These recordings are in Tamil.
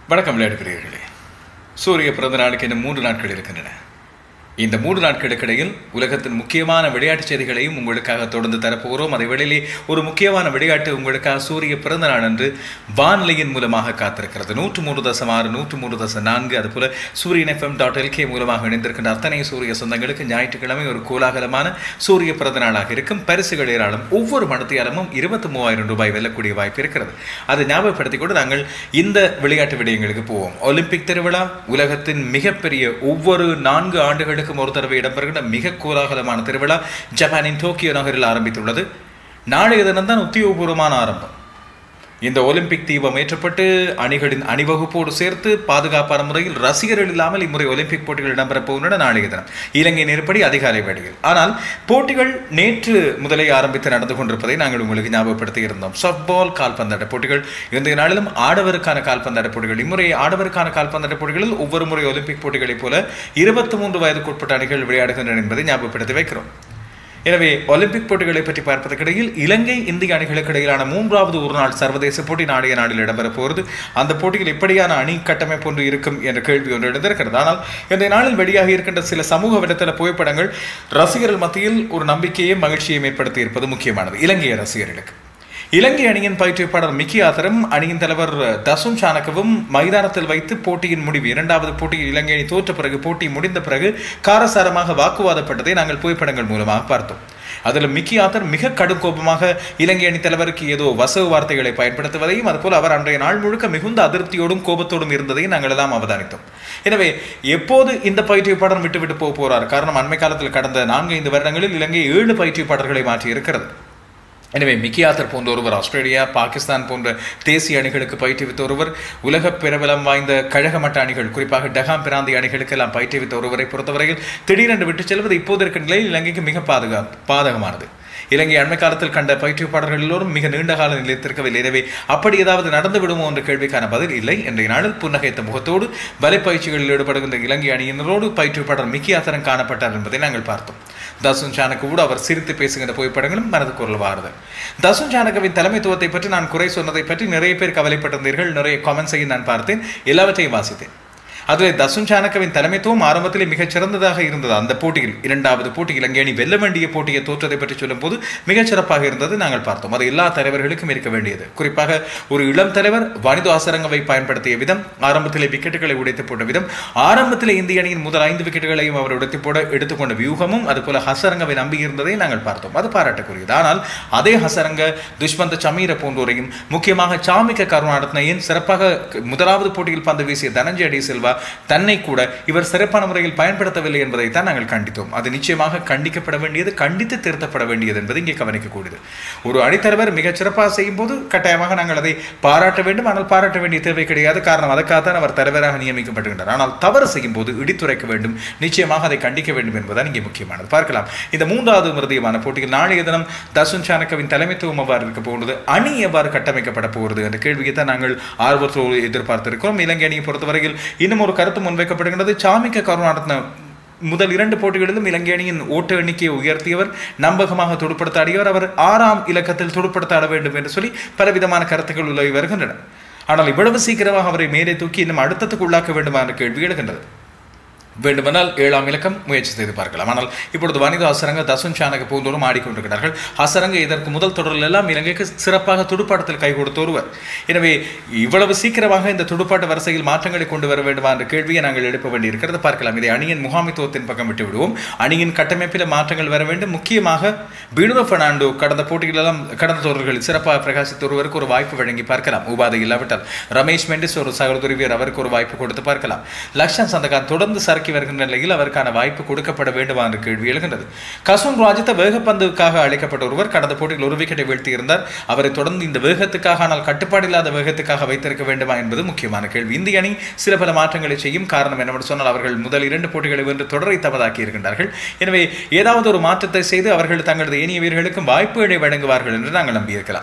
வணக்கம் விளையாடுகிறீர்களே சூரிய பிறந்த நாளுக்கு இன்னும் மூன்று நாட்கள் இருக்கின்றன இந்த மூன்று நாட்களுக்கிடையில் உலகத்தின் முக்கியமான விளையாட்டுச் செய்திகளையும் உங்களுக்காக தொடர்ந்து தரப்போகிறோம் அதை வெளியிலே ஒரு முக்கியமான விளையாட்டு உங்களுக்காக சூரிய பிறந்த நாள் அன்று வானிலையின் மூலமாக காத்திருக்கிறது நூற்று மூன்று தசம் ஆறு நூற்று மூன்று தசம் நான்கு அதுபோல சூரியன் எஃப்எம் டாட் எல்கே மூலமாக இணைந்திருக்கின்ற அத்தனை சூரிய சொந்தங்களுக்கு ஞாயிற்றுக்கிழமை ஒரு கோலாகலமான சூரிய பிறந்த நாளாக இருக்கும் பரிசுகள் ஏராளம் ஒவ்வொரு மனத்தியாலமும் இருபத்தி மூவாயிரம் ரூபாய் வெல்லக்கூடிய வாய்ப்பு இருக்கிறது அதை ஞாபகப்படுத்திக் கொண்டு நாங்கள் இந்த விளையாட்டு விடயங்களுக்கு போவோம் ஒலிம்பிக் திருவிழா உலகத்தின் மிகப்பெரிய ஒவ்வொரு நான்கு ஆண்டுகளுக்கும் ஒரு தடவை இடம்பெறுகின்ற மிக கோலாகலமான திருவிழா ஜப்பானின் டோக்கியோ நகரில் ஆரம்பித்துள்ளது நாளைய தினம்தான் உத்தியோகபூர்வமான ஆரம்பம் இந்த ஒலிம்பிக் தீபம் ஏற்றப்பட்டு அணிகளின் அணிவகுப்போடு சேர்த்து பாதுகாப்பான முறையில் ரசிகர்கள் இல்லாமல் இம்முறை ஒலிம்பிக் போட்டிகள் இடம்பெறப் போகின்றன நாளைய தினம் இலங்கை நேர்படி அதிகாலை வேளையில் ஆனால் போட்டிகள் நேற்று முதலே ஆரம்பித்து நடந்து கொண்டிருப்பதை நாங்கள் உங்களுக்கு ஞாபகப்படுத்தி இருந்தோம் சாஃப்ட்பால் கால்பந்தாட்ட போட்டிகள் இன்றைய நாளிலும் ஆடவருக்கான கால்பந்தாட்ட போட்டிகள் இம்முறை ஆடவருக்கான கால்பந்தாட்ட போட்டிகளில் ஒவ்வொரு முறை ஒலிம்பிக் போட்டிகளைப் போல இருபத்தி மூன்று வயதுக்குட்பட்ட அணிகள் விளையாடுகின்றன என்பதை ஞாபகப்படுத்தி வைக்கிறோம் எனவே ஒலிம்பிக் போட்டிகளை பற்றி பார்ப்பதற்கிடையில் இலங்கை இந்திய அணிகளுக்கு இடையிலான மூன்றாவது ஒரு நாள் சர்வதேச போட்டி நாளைய நாளில் இடம்பெறப் போகிறது அந்த போட்டியில் எப்படியான அணி கட்டமைப்பு ஒன்று இருக்கும் என்ற கேள்வி ஒன்று எழுந்திருக்கிறது ஆனால் இந்த நாளில் வெளியாக இருக்கின்ற சில சமூக வலைத்தள புகைப்படங்கள் ரசிகர்கள் மத்தியில் ஒரு நம்பிக்கையும் மகிழ்ச்சியையும் ஏற்படுத்தி இருப்பது முக்கியமானது இலங்கை ரசிகர்களுக்கு இலங்கை அணியின் பயிற்றுவிப்பாளர் மிக்கி ஆதரும் அணியின் தலைவர் தசும் சானகவும் மைதானத்தில் வைத்து போட்டியின் முடிவு இரண்டாவது போட்டியில் இலங்கை அணி தோற்ற பிறகு போட்டி முடிந்த பிறகு காரசாரமாக வாக்குவாதப்பட்டதை நாங்கள் புகைப்படங்கள் மூலமாக பார்த்தோம் அதில் மிக்கி ஆத்தர் மிக கடுங்கோபமாக இலங்கை அணி தலைவருக்கு ஏதோ வசவு வார்த்தைகளை பயன்படுத்துவதையும் அதுபோல் அவர் அன்றைய நாள் முழுக்க மிகுந்த அதிருப்தியோடும் கோபத்தோடும் இருந்ததையும் நாங்கள் எல்லாம் அவதானித்தோம் எனவே எப்போது இந்த பயிற்றுவிப்பாளர் விட்டுவிட்டு போக போறார் காரணம் அண்மை காலத்தில் கடந்த நான்கு ஐந்து வருடங்களில் இலங்கை ஏழு பயிற்றுவிப்பாளர்களை மாற்றி இருக்கிறது எனவே மிக்கியாத்தர் போன்ற ஒருவர் ஆஸ்திரேலியா பாகிஸ்தான் போன்ற தேசிய அணிகளுக்கு பயிற்றுவித்த ஒருவர் உலக பிரபலம் வாய்ந்த கழக மட்ட அணிகள் குறிப்பாக டகாம் பிராந்திய அணிகளுக்கு எல்லாம் பயிற்றுவித்த ஒருவரை பொறுத்தவரையில் திடீரென்று விட்டுச் செல்வது இப்போது இருக்கின்ற நிலையில் இலங்கைக்கு மிக பாதுகா பாதகமானது இலங்கை அண்மை காலத்தில் கண்ட பயிற்றுவிப்பாளர்கள் எல்லோரும் மிக நீண்ட கால நிலைத்திருக்கவில்லை எனவே அப்படி ஏதாவது நடந்து விடுமோ என்ற கேள்விக்கான பதில் இல்லை இன்றைய நாளில் புன்னகைத்த முகத்தோடு வலைப்பயிற்சிகளில் ஈடுபடுகின்ற இலங்கை அணியினரோடு பயிற்றுவிப்பாளர் மிக்கி ஆத்தரன் காணப்பட்டார் என்பதை நாங்கள் பார்த்தோம் தசுன் சானகவோடு அவர் சிரித்து பேசுகின்ற புகைப்படங்களும் மனது குரல் வாருது தசுன் சானகவின் தலைமைத்துவத்தை பற்றி நான் குறை சொன்னதை பற்றி நிறைய பேர் கவலைப்பட்டிருந்தீர்கள் நிறைய காமெண்ட்ஸையும் நான் பார்த்தேன் எல்லாவற்றையும் வாசித்தேன் அதில் தசுன் சானக்கவின் தலைமைத்துவம் ஆரம்பத்திலே மிகச் சிறந்ததாக இருந்தது அந்த போட்டியில் இரண்டாவது போட்டி இலங்கை அணி வெல்ல வேண்டிய போட்டியை தோற்றதை பற்றி சொல்லும்போது மிகச் சிறப்பாக இருந்தது நாங்கள் பார்த்தோம் அது எல்லா தலைவர்களுக்கும் இருக்க வேண்டியது குறிப்பாக ஒரு இளம் தலைவர் வனிது ஆசரங்கவை பயன்படுத்திய விதம் ஆரம்பத்திலே விக்கெட்டுகளை உடைத்து போட்ட விதம் ஆரம்பத்திலே இந்திய அணியின் முதல் ஐந்து விக்கெட்டுகளையும் அவர் உடைத்து போட எடுத்துக்கொண்ட வியூகமும் அதுபோல ஹசரங்கவை நம்பி இருந்ததை நாங்கள் பார்த்தோம் அது பாராட்டக்கூடியது ஆனால் அதே ஹசரங்க துஷ்மந்த சமீர போன்றோரையும் முக்கியமாக சாமிக்க கருணாரத்னையின் சிறப்பாக முதலாவது போட்டியில் பந்து வீசிய தனஞ்சய டி செல்வா தன்னை கூட இவர் சிறப்பான முறையில் பயன்படுத்தவில்லை என்பதை தான் நாங்கள் கண்டித்தோம் அது நிச்சயமாக கண்டிக்கப்பட வேண்டியது கண்டித்து திருத்தப்பட வேண்டியது என்பது இங்கே கவனிக்கக்கூடியது ஒரு அணித்தலைவர் மிகச் சிறப்பாக செய்யும் போது கட்டாயமாக நாங்கள் அதை பாராட்ட வேண்டும் ஆனால் பாராட்ட வேண்டிய தேவை கிடையாது காரணம் அதற்காகத்தான் அவர் தலைவராக நியமிக்கப்பட்டுகின்றார் ஆனால் தவறு செய்யும் போது இடித்துரைக்க வேண்டும் நிச்சயமாக அதை கண்டிக்க வேண்டும் என்பதுதான் இங்கே முக்கியமானது பார்க்கலாம் இந்த மூன்றாவது மிருதியமான போட்டியில் நாளைய தினம் தசுன் சானக்கவின் தலைமைத்துவம் எவ்வாறு இருக்க போகிறது அணி எவ்வாறு கட்டமைக்கப்பட போகிறது என்ற கேள்வியை தான் நாங்கள் ஆர்வத்தோடு எதிர்பார்த்திருக்கிறோம் இலங்கை அணியை பொறுத்தவரையில் இன்னும் ஒரு கருத்து முன்வைக்கப்படுகின்றது சாமிக்க கருணாரத்ன முதல் இரண்டு போட்டிகளிலும் இலங்கை அணியின் ஓட்டு எண்ணிக்கையை உயர்த்தியவர் நம்பகமாக துடுப்படுத்த ஆடியவர் அவர் ஆறாம் இலக்கத்தில் துடுப்படுத்த ஆட வேண்டும் என்று சொல்லி பலவிதமான கருத்துக்கள் உலகி வருகின்றன ஆனால் இவ்வளவு சீக்கிரமாக அவரை மேலே தூக்கி இன்னும் அடுத்தத்துக்கு உள்ளாக்க வேண்டுமா என்ற கேள்வி எழுகின்றது வேண்டுமென்றால் ஏழாம் இலக்கம் முயற்சி செய்து பார்க்கலாம் ஆனால் இப்பொழுது வனிதா அசரங்க தசுன் சானக பூந்தோறும் ஆடிக்கொண்டிருக்கிறார்கள் அசரங்க இதற்கு முதல் தொடரில் எல்லாம் இலங்கைக்கு சிறப்பாக துடுப்பாட்டத்தில் கை கொடுத்த ஒருவர் எனவே இவ்வளவு சீக்கிரமாக இந்த துடுப்பாட்ட வரிசையில் மாற்றங்களை கொண்டு வர வேண்டுமா என்ற கேள்வியை நாங்கள் எழுப்ப வேண்டியிருக்கிறது பார்க்கலாம் இதை அணியின் முகாமித்துவத்தின் பக்கம் விட்டு விடுவோம் அணியின் கட்டமைப்பில் மாற்றங்கள் வர வேண்டும் முக்கியமாக பினுரோ பெர்னாண்டோ கடந்த போட்டிகளெல்லாம் கடந்த தொடர்களில் சிறப்பாக பிரகாசித்த ஒருவருக்கு ஒரு வாய்ப்பு வழங்கி பார்க்கலாம் உபாதை இல்லாவிட்டால் ரமேஷ் மெண்டிஸ் ஒரு சகோதரி வீரர் அவருக்கு ஒரு வாய்ப்பு கொடுத்து பார்க்கலாம் லக்ஷன் சந்தகான் தொடர்ந்து சரக்கி வருகின்ற நிலையில் அவருக்கான வாய்ப்பு கொடுக்கப்பட வேண்டுமா என்ற கேள்வி எழுகின்றது கசுன் ராஜித்த வேகப்பந்துக்காக அழைக்கப்பட்ட ஒருவர் கடந்த போட்டியில் ஒரு விக்கெட்டை வீழ்த்தியிருந்தார் அவரை தொடர்ந்து இந்த வேகத்துக்காக ஆனால் கட்டுப்பாடு இல்லாத வேகத்துக்காக வைத்திருக்க வேண்டுமா என்பது முக்கியமான கேள்வி இந்திய அணி சில பல மாற்றங்களை செய்யும் காரணம் என்னவென்று சொன்னால் அவர்கள் முதல் இரண்டு போட்டிகளை வென்று தொடரை தமதாக்கி இருக்கின்றார்கள் எனவே ஏதாவது ஒரு மாற்றத்தை செய்து அவர்கள் தங்களது ஏனைய வீரர்களுக்கும் வாய்ப்புகளை வழங்குவார்கள் என்று நாங்கள் நம்பியிருக்கலாம்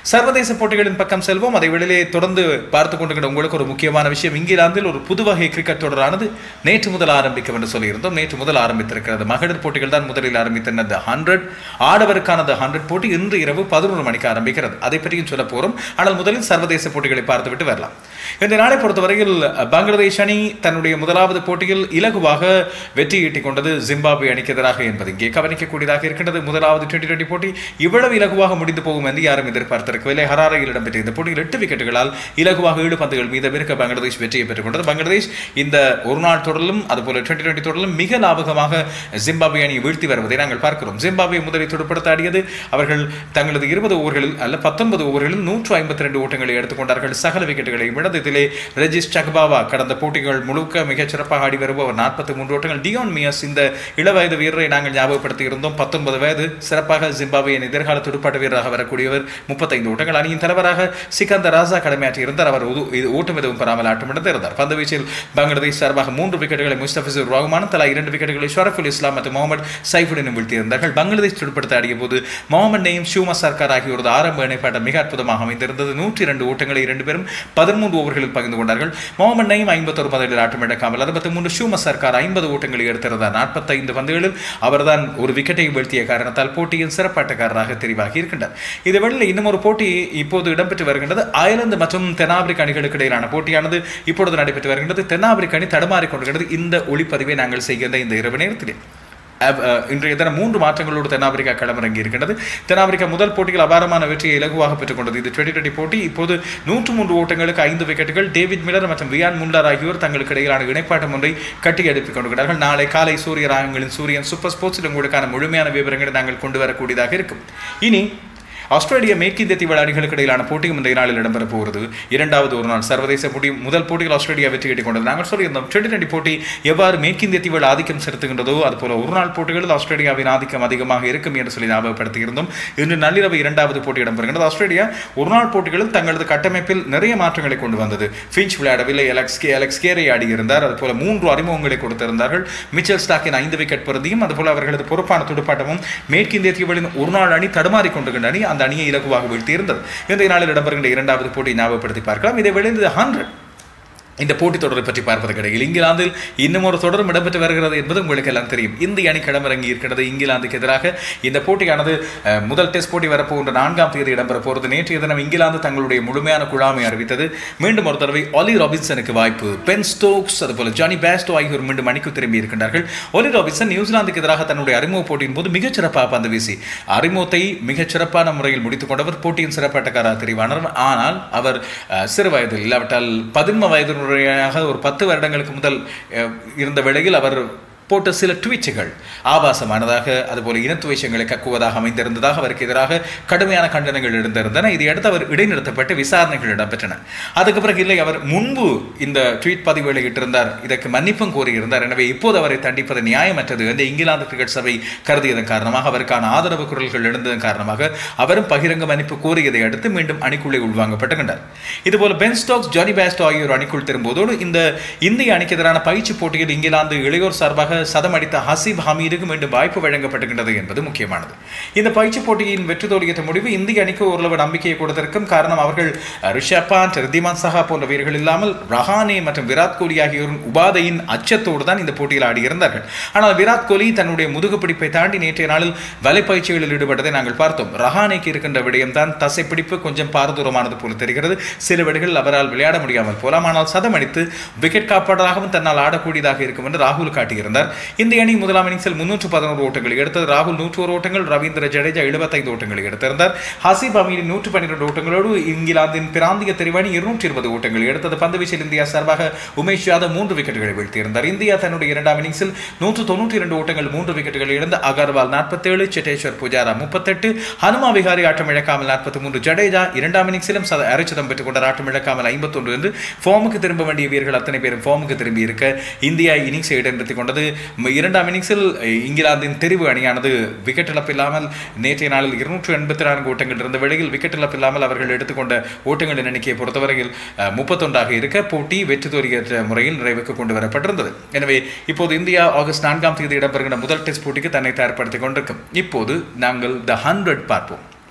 சர்வதேச போட்டிகளின் பக்கம் செல்வோம் அதை வெளியிலே தொடர்ந்து பார்த்து கொண்டிருக்கிற உங்களுக்கு ஒரு முக்கியமான விஷயம் இங்கிலாந்தில் ஒரு புது வகை கிரிக்கெட் தொடரானது நேற்று முதல் ஆரம்பிக்கும் என்று சொல்லியிருந்தோம் நேற்று முதல் ஆரம்பித்திருக்கிறது மகளிர் போட்டிகள் தான் முதலில் ஆரம்பித்தன த ஹண்ட்ரட் ஆடவருக்கான த ஹண்ட்ரட் போட்டி இன்று இரவு பதினொரு மணிக்கு ஆரம்பிக்கிறது அதை பற்றியும் சொல்ல போறோம் ஆனால் முதலில் சர்வதேச போட்டிகளை பார்த்துவிட்டு வரலாம் இந்த நாளை பொறுத்தவரையில் பங்களாதேஷ் அணி தன்னுடைய முதலாவது போட்டியில் இலகுவாக வெற்றி ஈட்டிக் கொண்டது ஜிம்பாப்வே அணிக்கு எதிராக என்பது இங்கே கவனிக்கக்கூடியதாக இருக்கின்றது முதலாவது டுவெண்டி டுவெண்டி போட்டி இவ்வளவு இலகுவாக முடிந்து போகும் என்று யாரும் எதிர்பார்த்திருக்கவில்லை ஹராரையில் இடம்பெற்ற இந்த போட்டியில் எட்டு விக்கெட்டுகளால் இலகுவாக ஏழு பந்துகள் மீதம் இருக்க பங்களாதேஷ் வெற்றியை பெற்றுக் கொண்டது பங்களாதேஷ் இந்த ஒரு நாள் தொடரிலும் அதுபோல டுவெண்டி டுவெண்டி தொடரிலும் மிக லாபகமாக ஜிம்பாப்வே அணியை வீழ்த்தி வருவதை நாங்கள் பார்க்கிறோம் ஜிம்பாப்வே முதலில் துடுப்படுத்த ஆடியது அவர்கள் தங்களது இருபது ஓவர்களில் அல்ல பத்தொன்பது ஓவர்களில் நூற்று ஐம்பத்தி ரெண்டு ஓட்டங்களை எடுத்துக்கொண்டார்கள் சகல விக்கெட்டுகளையும் இழந்து இதிலே ரெஜிஸ் சக்பாவா கடந்த போட்டிகள் முழுக்க மிகச் சிறப்பாக ஆடி வருபவர் நாற்பத்தி மூன்று ஓட்டங்கள் டியோன் மியஸ் இந்த இளவயது வீரரை நாங்கள் ஞாபகப்படுத்தி இருந்தோம் பத்தொன்பது வயது சிறப்பாக ஜிம்பாப்வேயின் எதிர்கால துடுப்பாட்ட வீரராக வரக்கூடியவர் முப்பத்தைந்து ஓட்டங்கள் அணியின் தலைவராக சிகந்தர் ராசா கடமையாற்றி இருந்தார் அவர் உது- இது ஓட்டம் எதுவும் பெறாமல் ஆட்டமிழந்து இருந்தார் பந்து வீச்சில் பங்களாதேஷ் சார்பாக மூன்று விக்கெட்டுகளை முஸ்தபிசுர் ரஹ்மான் தலா இரண்டு விக்கெட்டுகளை ஷரஃபுல் இஸ்லாம் மற்றும் முகமது சைஃபுடினும் வீழ்த்தியிருந்தார்கள் பங்களாதேஷ் துடுப்படுத்த ஆடிய போது முகமது நெய்ம் ஷூமா சர்க்கார் ஆகியோரது ஆரம்ப இணைப்பாட்டம் மிக அற்புதமாக அமைந்திருந்தது நூற்றி இரண்டு ஓட்டங்களை இரண்டு பேரும் பதிமூன்று ஓவர்களில் பகிர்ந்து கொண்டார்கள் முகமது நெய்ம் ஐம்பத்தொரு பந்துகளில் ஆட்டம் இழக்காமல் அறுபத்தி மூன்று ஷூமா சர்க்கார் ஐம்பது ஓட்டங்களை எடுத்திருந்தார் நாற்பத்தைந்து பந்துகளில் அவர்தான் ஒரு விக்கெட்டை வீழ்த்திய காரணத்தால் போட்டியின் சிறப்பாட்டக்காரராக தெரிவாகி இருக்கின்றார் இது வெளியில் இன்னும் ஒரு போட்டி இப்போது இடம்பெற்று வருகின்றது அயர்லாந்து மற்றும் தென்னாப்பிரிக்க அணிகளுக்கு இடையிலான போட்டியானது இப்பொழுது நடைபெற்று வருகின்றது தென்னாப்பிரிக்க அணி தடுமாறிக் கொண்டிருக்கிறது இந்த ஒளிப்பதிவை நாங்கள் செய்கின்ற இந்த இரவு நேரத்திலே அஹ், அஹ், இன்றைய தினம் மூன்று மாற்றங்களோடு தென்னாப்பிரிக்கா களமிறங்கி இருக்கின்றது தென்னாப்பிரிக்கா முதல் போட்டியில் அபாரமான வெற்றியை இலகுவாக பெற்றுக் கொண்டது இது டுவெண்டி டுவெண்டி போட்டி இப்போது நூற்று மூன்று ஓட்டங்களுக்கு ஐந்து விக்கெட்டுகள் டேவிட் மில்லர் மற்றும் வியான் முல்லர் ஆகியோர் தங்களுக்கு இடையிலான இணைப்பாட்டம் ஒன்றை கட்டி எழுப்பிக் கொண்டிருக்கிறார்கள் நாளை காலை சூரிய ராகங்களின் சூரியன் சூப்பர் ஸ்போர்ட்ஸில் உங்களுக்கான முழுமையான விவரங்களை நாங்கள் கொண்டு வரக்கூடியதாக இருக்கும் இனி ஆஸ்திரேலிய மேற்கிந்திய தீவு அணிகளுக்கு இடையிலான போட்டியும் இந்த நாளில் இடம்பெற போகிறது இரண்டாவது ஒரு நாள் சர்வதேச போட்டி முதல் போட்டியில் ஆஸ்திரேலியா வெற்றி ஈட்டிக் கொண்டது நாங்கள் சொல்லியிருந்தோம் டுவெண்டி டுவெண்டி போட்டி எவ்வாறு மேற்கிந்திய தீவுகள் ஆதிக்கம் செலுத்துகின்றதோ அதுபோல ஒரு நாள் போட்டிகளில் ஆஸ்திரேலியாவின் ஆதிக்கம் அதிகமாக இருக்கும் என்று சொல்லி ஞாபகப்படுத்தியிருந்தோம் இன்று நள்ளிரவு இரண்டாவது போட்டி இடம்பெறுகிறது ஆஸ்திரேலியா ஒரு நாள் போட்டிகளில் தங்களது கட்டமைப்பில் நிறைய மாற்றங்களை கொண்டு வந்தது ஃபின்ச் விளையாடவில்லை அலெக்ஸ் கே அலெக்ஸ் கேரை ஆடியிருந்தார் அதுபோல மூன்று அறிமுகங்களை கொடுத்திருந்தார்கள் மிச்சல் ஸ்டாக்கின் ஐந்து விக்கெட் பிரதியும் அதுபோல அவர்களது பொறுப்பான துடுப்பாட்டமும் மேற்கிந்திய தீவுகளின் ஒரு நாள் அணி தடுமாறிக் கொண்டிருக்கின்ற அணி அந்த அணியை இலகுவாக வீழ்த்தியிருந்தது இன்றைய நாளில் இடம்பெறுகின்ற இரண்டாவது போட்டியை ஞாபகப்படுத்தி பார்க்கலாம் இதை விளைந்தது ஹண்ட்ரட் இந்த போட்டித் தொடரை பற்றி பார்ப்பதற்கு இடையில் இங்கிலாந்தில் இன்னும் ஒரு தொடரும் இடம்பெற்று வருகிறது என்பது உங்களுக்கு எல்லாம் தெரியும் இந்திய அணி களமிறங்கி இருக்கிறது இங்கிலாந்துக்கு எதிராக இந்த போட்டியானது அஹ், முதல் டெஸ்ட் போட்டி வரப்போகின்ற நான்காம் தேதி இடம்பெற போகிறது நேற்றைய தினம் இங்கிலாந்து தங்களுடைய முழுமையான குழாமை அறிவித்தது மீண்டும் ஒரு தடவை ஒலி ராபின்சனுக்கு வாய்ப்பு பென் ஸ்டோக்ஸ் அதுபோல ஜானி பேஸ்டோ ஆகியோர் மீண்டும் அணிக்கு திரும்பி இருக்கின்றார்கள் ஒலி ராபின்சன் நியூசிலாந்துக்கு எதிராக தன்னுடைய அறிமுக போட்டியின் போது மிகச் சிறப்பாக பந்து வீசி அறிமுகத்தை மிகச் சிறப்பான முறையில் முடித்துக் கொண்டவர் போட்டியின் சிறப்பாட்டக்காரர் தெரிவானார் ஆனால் அவர் அஹ், சிறு வயதில் இல்லாவிட்டால் பதின்ம வயது முறையாக ஒரு பத்து வருடங்களுக்கு முதல் அஹ், இருந்த வேளையில் அவர் போட்ட சில ட்வீச்சுகள் ஆபாசமானதாக அதுபோல இனத்துவேஷங்களை கக்குவதாக அமைந்திருந்ததாக அவருக்கு எதிராக கடுமையான கண்டனங்கள் எழுந்திருந்தன இதையடுத்து அவர் இடைநிறுத்தப்பட்டு விசாரணைகள் இடம்பெற்றன அதுக்கு பிறகு இல்லை அவர் முன்பு இந்த ட்வீட் பதிவு வெளியிட்டிருந்தார் இதற்கு மன்னிப்பும் கோரியிருந்தார் எனவே இப்போது அவரை தண்டிப்பது நியாயமற்றது என்று இங்கிலாந்து கிரிக்கெட் சபை கருதியதன் காரணமாக அவருக்கான ஆதரவு குரல்கள் எழுந்ததன் காரணமாக அவரும் பகிரங்க மன்னிப்பு கோரியதை அடுத்து மீண்டும் அணிக்குள்ளே உள்வாங்கப்பட்டுகின்றார் இதுபோல பென் ஸ்டோக்ஸ் ஜானி பேஸ்டோ ஆகியோர் அணிக்குள் திரும்புவதோடு இந்த இந்திய அணிக்கு எதிரான பயிற்சி போட்டியில் இங்கிலாந்து இளையோர் சார்பாக சதம் அடித்த ஹசீப் ஹமீதுக்கு மீண்டும் வாய்ப்பு வழங்கப்பட்டுகின்றது என்பது முக்கியமானது இந்த பயிற்சி போட்டியின் வெற்றி தோல்வியற்ற முடிவு இந்திய அணிக்கு ஓரளவு நம்பிக்கையை கொடுத்திருக்கும் காரணம் அவர்கள் ரிஷப் பாண்ட் ரித்திமான் சஹா போன்ற வீரர்கள் இல்லாமல் ரஹானே மற்றும் விராட் கோலி ஆகியோரின் உபாதையின் அச்சத்தோடு தான் இந்த போட்டியில் ஆடியிருந்தார்கள் ஆனால் விராட் கோலி தன்னுடைய முதுகு பிடிப்பை தாண்டி நேற்றைய நாளில் வலைப்பயிற்சிகளில் ஈடுபட்டதை நாங்கள் பார்த்தோம் ரஹானேக்கு இருக்கின்ற விடயம் தான் தசை பிடிப்பு கொஞ்சம் பாரதூரமானது போல தெரிகிறது சில விடைகளில் அவரால் விளையாட முடியாமல் போலாம் ஆனால் சதம் அடித்து விக்கெட் காப்பாளராகவும் தன்னால் ஆடக்கூடியதாக இருக்கும் என்று ராகுல் காட்டியிருந்தார் இந்திய அணி முதலாம் இன்னிங்ஸில் முன்னூற்று பதினோரு ஓட்டங்களை எடுத்தது ராகுல் நூற்று ஒரு ஓட்டங்கள் ரவீந்திர ஜடேஜா எழுபத்தைந்து ஓட்டங்களை எடுத்திருந்தார் ஹசீப் அமீரின் நூற்று பன்னிரண்டு ஓட்டங்களோடு இங்கிலாந்தின் பிராந்திய தெரிவாணி இருநூற்றி இருபது ஓட்டங்களை எடுத்தது பந்து வீச்சில் இந்தியா சார்பாக உமேஷ் யாதவ் மூன்று விக்கெட்டுகளை வீழ்த்தியிருந்தார் இந்தியா தன்னுடைய இரண்டாம் இன்னிங்ஸில் நூற்று தொண்ணூற்றி இரண்டு ஓட்டங்கள் மூன்று விக்கெட்டுகளை இழந்து அகர்வால் நாற்பத்தேழு சிட்டேஸ்வர் புஜாரா முப்பத்தெட்டு ஹனுமா விகாரி ஆட்டம் இழக்காமல் நாற்பத்தி மூன்று ஜடேஜா இரண்டாம் இன்னிங்ஸிலும் சத அரைச்சதம் பெற்றுக் கொண்டார் ஆட்டம் இழக்காமல் ஐம்பத்தொன்று என்று ஃபார்முக்கு திரும்ப வேண்டிய வீரர்கள் அத்தனை பேரும் ஃபார்முக்கு திரும்பி இருக்க இந்தியா இன்னிங்ஸை இடம்பெற்றுக் கொண்டது ம- இரண்டாம் இன்னிங்ஸில் அஹ், இங்கிலாந்தின் தெரிவு அணியானது விக்கெட் இழப்பு இல்லாமல் நேற்றைய நாளில் இருநூற்று எண்பத்தி நான்கு ஓட்டங்கள் இருந்த வேளையில் விக்கெட் இழப்பு இல்லாமல் அவர்கள் எடுத்துக்கொண்ட ஓட்டங்களின் எண்ணிக்கையை பொறுத்தவரையில் அஹ், முப்பத்தொன்றாக இருக்க போட்டி வெற்றி தோல்வியற்ற முறையில் நிறைவுக்கு கொண்டு வரப்பட்டிருந்தது எனவே இப்போது இந்தியா ஆகஸ்ட் நான்காம் தேதி இடம்பெறுகின்ற முதல் டெஸ்ட் போட்டிக்கு தன்னை தயார்படுத்திக் கொண்டிருக்கும் இப்போது நாங்கள் த ஹண்ட்ரட் பார்ப்போம்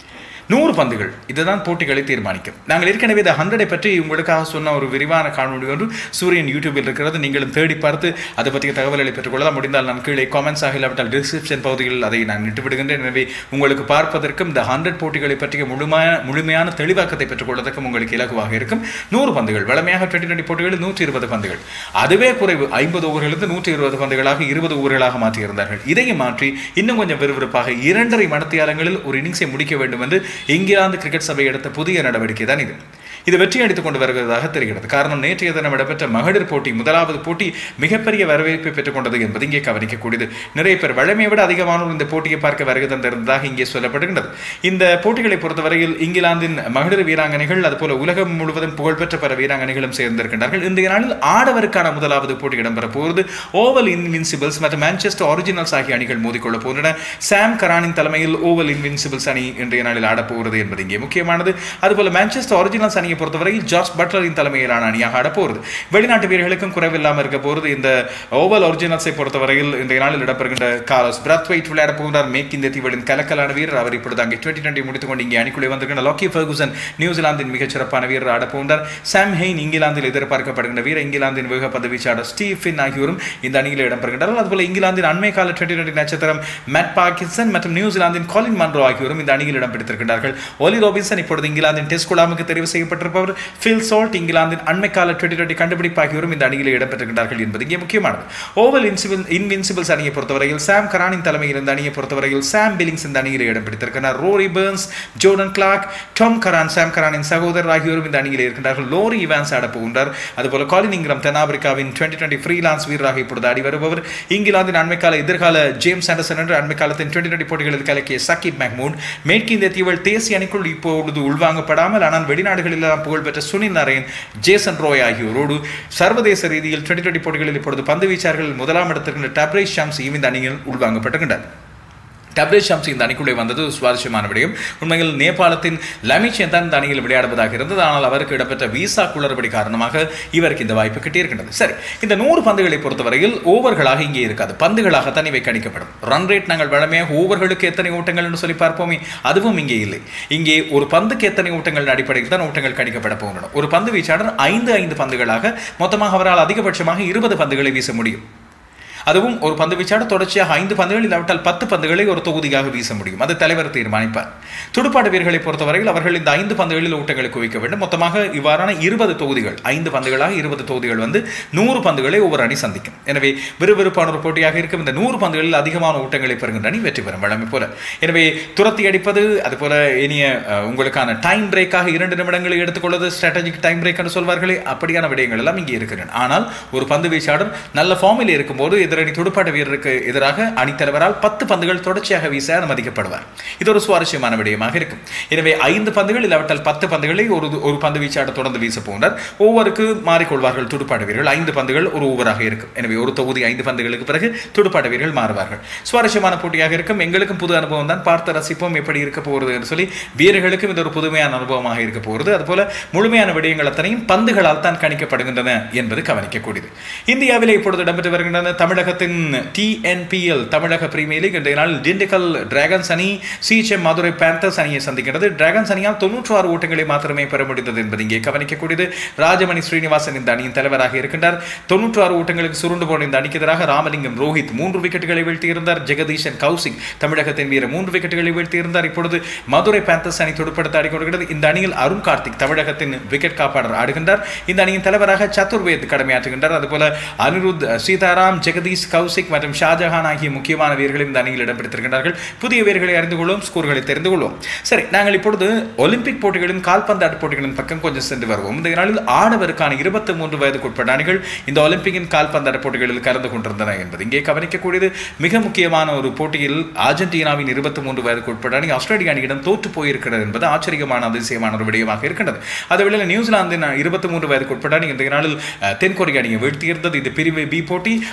நூறு பந்துகள் இதுதான் போட்டிகளை தீர்மானிக்கும் நாங்கள் ஏற்கனவே இந்த ஹண்ட்ரடை பற்றி உங்களுக்காக சொன்ன ஒரு விரிவான காணொலி ஒன்று சூரியன் யூடியூபில் இருக்கிறது நீங்களும் தேடி பார்த்து அதை பற்றிய தகவல்களை பெற்றுக்கொள்ளலாம் முடிந்தால் நான் கீழே காமெண்ட்ஸ் ஆக இல்லாவிட்டால் டிஸ்கிரிப்ஷன் பகுதியில் அதை நான் இட்டு விடுகின்றேன் எனவே உங்களுக்கு பார்ப்பதற்கும் இந்த ஹண்ட்ரட் போட்டிகளை பற்றிய முழுமையான முழுமையான தெளிவாக்கத்தை பெற்றுக்கொள்வதற்கும் உங்களுக்கு இலகுவாக இருக்கும் நூறு பந்துகள் வளமையாக டுவெண்ட்டி டுவெண்ட்டி போட்டிகளில் நூற்றி இருபது பந்துகள் அதுவே குறைவு ஐம்பது ஓவர்களிலிருந்து நூற்றி இருபது பந்துகளாக இருபது ஓவர்களாக மாற்றியிருந்தார்கள் இதையும் மாற்றி இன்னும் கொஞ்சம் விறுவிறுப்பாக இரண்டரை மணத்தியாலங்களில் ஒரு இன்னிங்ஸை முடிக்க வேண்டும் என்று இங்கிலாந்து கிரிக்கெட் சபை எடுத்த புதிய நடவடிக்கை தான் இது இது வெற்றி அடித்துக் கொண்டு வருவதாக தெரிகிறது காரணம் நேற்றைய தினம் இடம்பெற்ற மகளிர் போட்டி முதலாவது போட்டி மிகப்பெரிய வரவேற்பை பெற்றுக் கொண்டது என்பது இங்கே கவனிக்கக்கூடியது நிறைய பேர் வழமையை விட அதிகமானோர் இந்த போட்டியை பார்க்க வருகை தந்திருந்ததாக இங்கே சொல்லப்படுகின்றது இந்த போட்டிகளை பொறுத்தவரையில் இங்கிலாந்தின் மகளிர் வீராங்கனைகள் அதுபோல உலகம் முழுவதும் புகழ்பெற்ற பல வீராங்கனைகளும் சேர்ந்திருக்கின்றார்கள் இந்த நாளில் ஆடவருக்கான முதலாவது போட்டி இடம்பெற போகிறது ஓவல் இன்வின்சிபிள்ஸ் மற்றும் மான்செஸ்டர் ஒரிஜினல்ஸ் ஆகிய அணிகள் மோதிக்கொள்ளப் போகின்றன சாம் கரானின் தலைமையில் ஓவல் இன்வின்சிபிள்ஸ் அணி இன்றைய நாளில் ஆடப்போகிறது என்பது இங்கே முக்கியமானது அதுபோல மான்செஸ்டர் ஒரிஜினல்ஸ் அணியை பொறுத்தவரையில் ஜார்ஜ் பட்லரின் தலைமையிலான அணியாக ஆடப்போகிறது வெளிநாட்டு வீரர்களுக்கும் குறைவில்லாமல் இருக்க போகிறது இந்த ஓவல் ஒரிஜினல்ஸை பொறுத்தவரையில் இன்றைய நாளில் இடம்பெறுகின்ற காலஸ் பிரத்வைட் விளையாட போகிறார் மேக் இந்த தீவலின் கலக்கலான வீரர் அவர் இப்பொழுது அங்கே டுவெண்ட்டி டுவெண்ட்டி முடித்துக் கொண்டு இங்கே அணிக்குள்ளே வந்திருக்கின்ற லாக்கி ஃபர்குசன் நியூசிலாந்தின் மிகச்சிறப்பான வீரர் ஆட போகிறார் சாம் ஹெயின் இங்கிலாந்தில் எதிர்பார்க்கப்படுகின்ற வீரர் இங்கிலாந்தின் வேக பந்து வீச்சாளர் ஸ்டீஃபின் ஆகியோரும் இந்த அணியில் இடம்பெறுகின்றனர் அதுபோல இங்கிலாந்தின் அண்மை கால டுவெண்ட்டி டுவெண்ட்டி நட்சத்திரம் மேட் பார்க்கின்சன் மற்றும் நியூசிலாந்தின் காலின் மன்ரோ ஆகியோரும் இந்த அணியில் இடம் பிடித்திருக்கிறார்கள் ஒலி ரோபின்சன் இப்பொழுது இங்கிலாந்தின் டெஸ்ட் குழாமுக்கு தெரிவு செய்யப்பட்டிருப்பவர் ஃபில் சால்ட் இங்கிலாந்தின் அண்மை கால டுவெண்ட்டி டுவெண்ட்டி கண்டுபிடிப்பு ஆகியோரும் இந்த அணியில் இடம்பெற்றிருக்கிறார்கள் என்பது இங்கே முக்கியமானது ஓவல் இன்சிபிள் இன்வின்சிபிள்ஸ் அணியை பொறுத்தவரையில் சாம் கரானின் தலைமையில் இந்த அணியை பொறுத்தவரையில் சாம் பில்லிங்ஸ் இந்த அணியில் இடம் பிடித்திருக்கிறார் Rory Burns Jordan Clark Tom Curran Sam கரானின் சகோதரர் ஆகியோரும் இந்த அணியில் இருக்கின்றார்கள் லோரி இவான்ஸ் ஆட போகின்றார் அதுபோல காலின் இங்கிரம் தென்னாப்பிரிக்காவின் டுவெண்ட்டி டுவெண்ட்டி ஃப்ரீலான்ஸ் வீரராக இப்பொழுது ஆடி வருபவர் இங்கிலாந்தின் அண்மைக்கால எதிர்கால ஜேம்ஸ் ஆண்டர்சன் என்று அண்மை காலத்தின் டுவெண்ட்டி டுவெண்ட்டி போட்டிகளில் கலக்கிய சக்கிப் மேக்மூன் மேற்கிந்திய தீவல் தேசிய அணிக்குள் இப்பொழுது உள்வாங்கப்படாமல் ஆனால் வெளிநாடுகளில் புகழ்பெற்ற சுனில் நரேன் ஜேசன் ரோய் ஆகியோரோடு சர்வதேச ரீதியில் டுவெண்ட்டி டுவெண்ட்டி போட்டிகளில் இப்பொழுது பந்து வீச்சார்கள் முதலாம் இடத்திற்கு டப்ரேஷ் ஷாம்ஸ் இந்த அணியில் உள்வாங்கப்பட்டிருக்கின்றனர் டப்ரேஜ் ஷம்ஸ் இந்த அணிக்குள்ளே வந்தது சுவாரஸ்யமான விடயம் உண்மையில் நேபாளத்தின் லமிச்சன் தான் இந்த அணியில் விளையாடுவதாக இருந்தது ஆனால் அவருக்கு இடம்பெற்ற விசா குளறுபடி காரணமாக இவருக்கு இந்த வாய்ப்பு கிட்டியிருக்கின்றது சரி இந்த நூறு பந்துகளை பொறுத்தவரையில் ஓவர்களாக இங்கே இருக்காது பந்துகளாகத்தான் இவை கணிக்கப்படும் ரன் ரேட் நாங்கள் வழமையாக ஓவர்களுக்கு எத்தனை ஓட்டங்கள் என்று சொல்லி பார்ப்போமே அதுவும் இங்கே இல்லை இங்கே ஒரு பந்துக்கு எத்தனை ஓட்டங்கள் அடிப்படையில் தான் ஓட்டங்கள் கணிக்கப்பட போகின்றன ஒரு பந்து வீச்சாளர் ஐந்து ஐந்து பந்துகளாக மொத்தமாக அவரால் அதிகபட்சமாக இருபது பந்துகளை வீச முடியும் அதுவும் ஒரு பந்து வீச்சாளர் தொடர்ச்சியாக ஐந்து பந்துகள் இல்லாவிட்டால் பத்து பந்துகளை ஒரு தொகுதியாக வீச முடியும் அது தலைவர் தீர்மானிப்பார் துடுப்பாட்ட வீரர்களை பொறுத்தவரையில் அவர்கள் இந்த ஐந்து பந்துகளில் ஓட்டங்களை குவிக்க வேண்டும் மொத்தமாக இவ்வாறான இருபது தொகுதிகள் ஐந்து பந்துகளாக இருபது தொகுதிகள் வந்து நூறு பந்துகளை ஒவ்வொரு அணி சந்திக்கும் எனவே விறுவிறுப்பான ஒரு போட்டியாக இருக்கும் இந்த நூறு பந்துகளில் அதிகமான ஓட்டங்களை பெறுகின்ற அணி வெற்றி பெறும் வழமை போல எனவே துரத்தி அடிப்பது அதுபோல இனிய அஹ், உங்களுக்கான டைம் பிரேக்காக இரண்டு நிமிடங்களை எடுத்துக்கொள்வது ஸ்ட்ராட்டஜிக் டைம் பிரேக் என்று சொல்வார்களே அப்படியான விடயங்கள் எல்லாம் இங்கே இருக்கின்றன ஆனால் ஒரு பந்து வீச்சாளர் நல்ல ஃபார்மில் இருக்கும்போது எதிரணி துடுப்பாட்ட வீரருக்கு எதிராக அணித்தலைவரால் பத்து பந்துகள் தொடர்ச்சியாக வீச அனுமதிக்கப்படுவார் இது ஒரு சுவாரஸ்யமான விடயமாக இருக்கும் எனவே ஐந்து பந்துகள் இல்லாவிட்டால் பத்து பந்துகளை ஒரு ஒரு பந்து வீச்சாளர் தொடர்ந்து வீச போகிறார் ஒவ்வொருக்கு மாறிக்கொள்வார்கள் துடுப்பாட்ட வீரர்கள் ஐந்து பந்துகள் ஒரு ஓவராக இருக்கும் எனவே ஒரு தொகுதி ஐந்து பந்துகளுக்கு பிறகு துடுப்பாட்ட வீரர்கள் மாறுவார்கள் சுவாரஸ்யமான போட்டியாக இருக்கும் எங்களுக்கும் புது அனுபவம் தான் பார்த்து ரசிப்போம் எப்படி இருக்க போகிறது என்று சொல்லி வீரர்களுக்கும் இது ஒரு புதுமையான அனுபவமாக இருக்க போகிறது அதுபோல முழுமையான விடயங்கள் அத்தனையும் பந்துகளால் தான் கணிக்கப்படுகின்றன என்பது கவனிக்கக்கூடியது இந்தியாவிலே இப்பொழுது இடம்பெற்று வருகின்றன தமிழகத்தின் டிஎன்பிஎல் தமிழக பிரீமியர் லீக் இன்றைய நாளில் திண்டுக்கல் டிராகன்ஸ் அணி சிஎச்எம் மதுரை பேந்தர்ஸ் அணியை சந்திக்கிறது டிராகன்ஸ் அணியால் தொன்னூற்று ஆறு ஓட்டங்களை மாத்திரமே பெற முடிந்தது என்பது இங்கே கவனிக்கக்கூடியது ராஜமணி ஸ்ரீனிவாசன் இந்த அணியின் தலைவராக இருக்கின்றார் தொன்னூற்று ஆறு ஓட்டங்களுக்கு சுருண்டு போன இந்த அணிக்கு எதிராக ராமலிங்கம் ரோஹித் மூன்று விக்கெட்டுகளை வீழ்த்தியிருந்தார் ஜெகதீஷன் கௌசிக் தமிழகத்தின் வீரர் மூன்று விக்கெட்டுகளை வீழ்த்தியிருந்தார் இப்பொழுது மதுரை பேந்தர்ஸ் அணி துடுப்படுத்த ஆடிக்கொண்டிருக்கிறது இந்த அணியில் அருண் கார்த்திக் தமிழகத்தின் விக்கெட் காப்பாளர் ஆடுகின்றார் இந்த அணியின் தலைவராக சதுர்வேத் கடமையாற்றுகின்றார் அதுபோல அனிருத் சீதாராம் ஜெகதீஷ் கௌசிக் மற்றும் ஷாஜஹான் ஆகிய முக்கியமான வீரர்கள் இந்த அணியில் இடம் பிடித்திருக்கிறார்கள் புதிய வீரர்களை அறிந்து கொள்வோம் ஸ்கோர்களை தெரிந்து கொள்வோம் சரி நாங்கள் இப்பொழுது ஒலிம்பிக் போட்டிகளின் கால்பந்தாட்ட போட்டிகளின் பக்கம் கொஞ்சம் சென்று வருவோம் இந்த நாளில் ஆடவருக்கான இருபத்தி மூன்று வயதுக்குட்பட்ட அணிகள் இந்த ஒலிம்பிக்கின் கால்பந்தாட்ட போட்டிகளில் கலந்து கொண்டிருந்தன என்பது இங்கே கவனிக்கக்கூடியது மிக முக்கியமான ஒரு போட்டியில் அர்ஜென்டினாவின் இருபத்தி மூன்று வயதுக்குட்பட்ட அணி ஆஸ்திரேலிய அணியிடம் தோற்று போயிருக்கிறது என்பது ஆச்சரியமான அதிசயமான ஒரு விடயமாக இருக்கின்றது அதே வேளையில் நியூசிலாந்தின் இருபத்தி மூன்று வயதுக்குட்பட்ட அணி இந்த நாளில் அஹ், தென்கொரிய அணியை வீழ்த்தியிருந்தது இது பிரிவு பி போட்டி அர்ஜென்டினா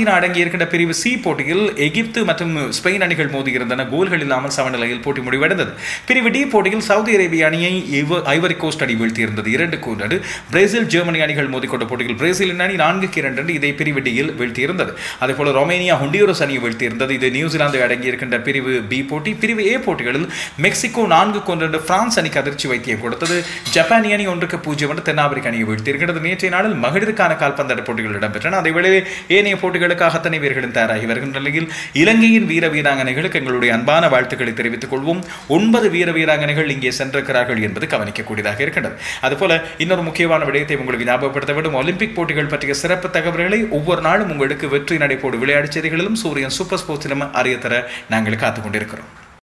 அர்ஜென்டினா அடங்கியிருக்கின்ற பிரிவு சி போட்டியில் எகிப்து மற்றும் ஸ்பெயின் அணிகள் மோதியிருந்தன கோல்கள் இல்லாமல் சமநிலையில் போட்டி முடிவடைந்தது பிரிவு டி போட்டியில் சவுதி அரேபிய அணியை இவ- ஐவரி கோஸ்ட் அணி வீழ்த்தியிருந்தது இரண்டு கோல் பிரேசில் ஜெர்மனி அணிகள் மோதிக்கொண்ட போட்டியில் பிரேசிலின் அணி நான்குக்கு இரண்டு என்று இதை பிரிவு டியில் வீழ்த்தியிருந்தது அதேபோல ரொமேனியா ஹொண்டியூரஸ் அணியை வீழ்த்தியிருந்தது இது நியூசிலாந்து அடங்கியிருக்கின்ற பிரிவு பி போட்டி பிரிவு ஏ போட்டிகளில் மெக்சிகோ நான்கு கொண்டு பிரான்ஸ் அணிக்கு அதிர்ச்சி வைத்தியம் கொடுத்தது ஜப்பானிய அணி ஒன்றுக்கு பூஜ்ஜியம் என்று தென்னாப்பிரிக்க அணியை வீழ்த்தியிருக்கிறது நேற்றைய நாளில் மகளிருக்கான கால்பந்தாட்ட போட்டிகள் இடம்பெற்றன அதை வேளையில் ஏனைய போட்டிகளுக்காக அத்தனை வீரர்களும் தயாராகி வருகின்ற நிலையில் இலங்கையின் வீர வீராங்கனைகளுக்கு எங்களுடைய அன்பான வாழ்த்துக்களை தெரிவித்துக் கொள்வோம் ஒன்பது வீர வீராங்கனைகள் இங்கே சென்றிருக்கிறார்கள் என்பது கவனிக்கக்கூடியதாக இருக்கின்றது அதுபோல இன்னொரு முக்கியமான விடயத்தை உங்களுக்கு ஞாபகப்படுத்த வேண்டும் ஒலிம்பிக் போட்டிகள் பற்றிய சிறப்பு தகவல்களை ஒவ்வொரு நாளும் உங்களுக்கு வெற்றி நடைபோடு விளையாட்டுச் செய்திகளிலும் சூரியன் சூப்பர் ஸ்போர்ட்ஸிலும் அறிய தர நாங்கள் காத்துக் கொண்டிருக்கிறோம்